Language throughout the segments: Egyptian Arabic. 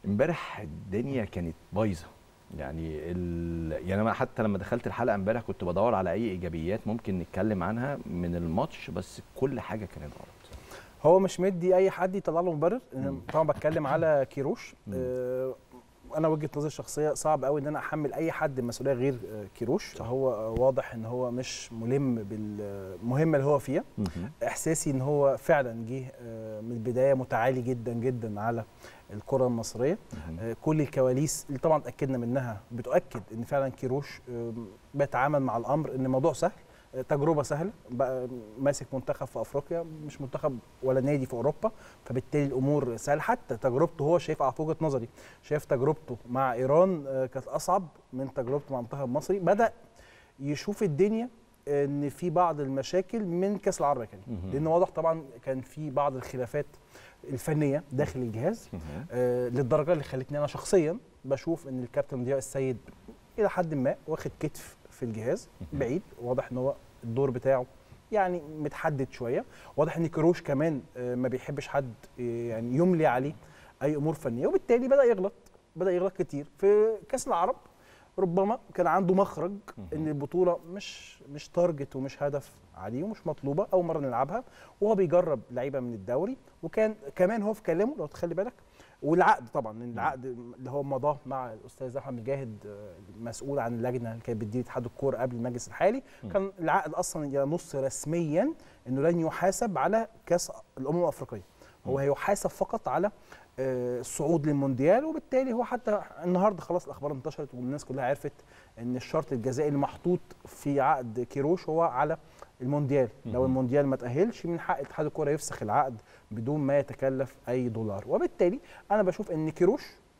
امبارح الدنيا كانت بايظه يعني ال... يعني انا حتى لما دخلت الحلقه امبارح كنت بدور على اي ايجابيات ممكن نتكلم عنها من الماتش بس كل حاجه كانت غلط هو مش مدي اي حد يطلع له مبرر مم. طبعا بتكلم على كيروش مم. آه، انا وجهه نظري الشخصيه صعب قوي ان انا احمل اي حد المسؤوليه غير آه، كيروش صح. هو آه، واضح ان هو مش ملم بالمهمه اللي هو فيها مهم. احساسي ان هو فعلا جه آه، من البدايه متعالي جدا جدا على الكره المصريه مهم. آه، كل الكواليس اللي طبعا اتاكدنا منها بتؤكد ان فعلا كيروش آه، بيتعامل مع الامر ان الموضوع سهل آه، تجربه سهله بقى ماسك منتخب في افريقيا مش منتخب ولا نادي في اوروبا فبالتالي الامور سهله حتى تجربته هو شايفها في وجهه نظري شايف تجربته مع ايران آه، كانت اصعب من تجربته مع المنتخب المصري بدا يشوف الدنيا ان في بعض المشاكل من كاس العرب يا كريم مهم. لان واضح طبعا كان في بعض الخلافات الفنيه داخل الجهاز مهم. آه، للدرجه اللي خلتني انا شخصيا بشوف ان الكابتن ضياء السيد الى حد ما واخد كتف في الجهاز مهم. بعيد واضح ان هو الدور بتاعه يعني متحدد شويه واضح ان كروش كمان آه، ما بيحبش حد آه، يعني يملي عليه اي امور فنيه وبالتالي بدا يغلط بدا يغلط كتير في كاس العرب ربما كان عنده مخرج مهم. ان البطوله مش مش تارجت ومش هدف عليه ومش مطلوبه اول مره نلعبها وهو بيجرب لعيبه من الدوري وكان كمان هو في كلامه لو تخلي بالك والعقد طبعا لأن العقد اللي هو مضاه مع الاستاذ احمد مجاهد آه، المسؤول عن اللجنه اللي كانت بتدير اتحاد الكوره قبل المجلس الحالي مم. كان العقد اصلا ينص رسميا انه لن يحاسب على كاس الامم الافريقيه هو مم. هيحاسب فقط على آه، الصعود للمونديال وبالتالي هو حتى النهارده خلاص الاخبار انتشرت والناس كلها عرفت ان الشرط الجزائي المحطوط في عقد كيروش هو على المونديال لو مهم. المونديال ما تاهلش من حق اتحاد الكوره يفسخ العقد بدون ما يتكلف اي دولار وبالتالي انا بشوف ان كيروش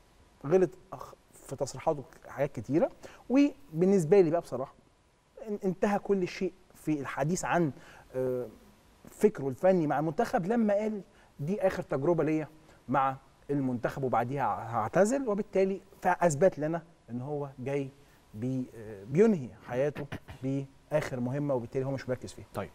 غلط أخ- في تصريحاته حاجات كتيره وبالنسبه لي بقى بصراحه ان- انتهى كل شيء في الحديث عن آه، فكره الفني مع المنتخب لما قال دي اخر تجربه ليا مع المنتخب وبعديها هعتزل وبالتالي فاثبت لنا ان هو جاي بي آه، بينهي حياته باخر مهمه وبالتالي هو مش مركز فيها طيب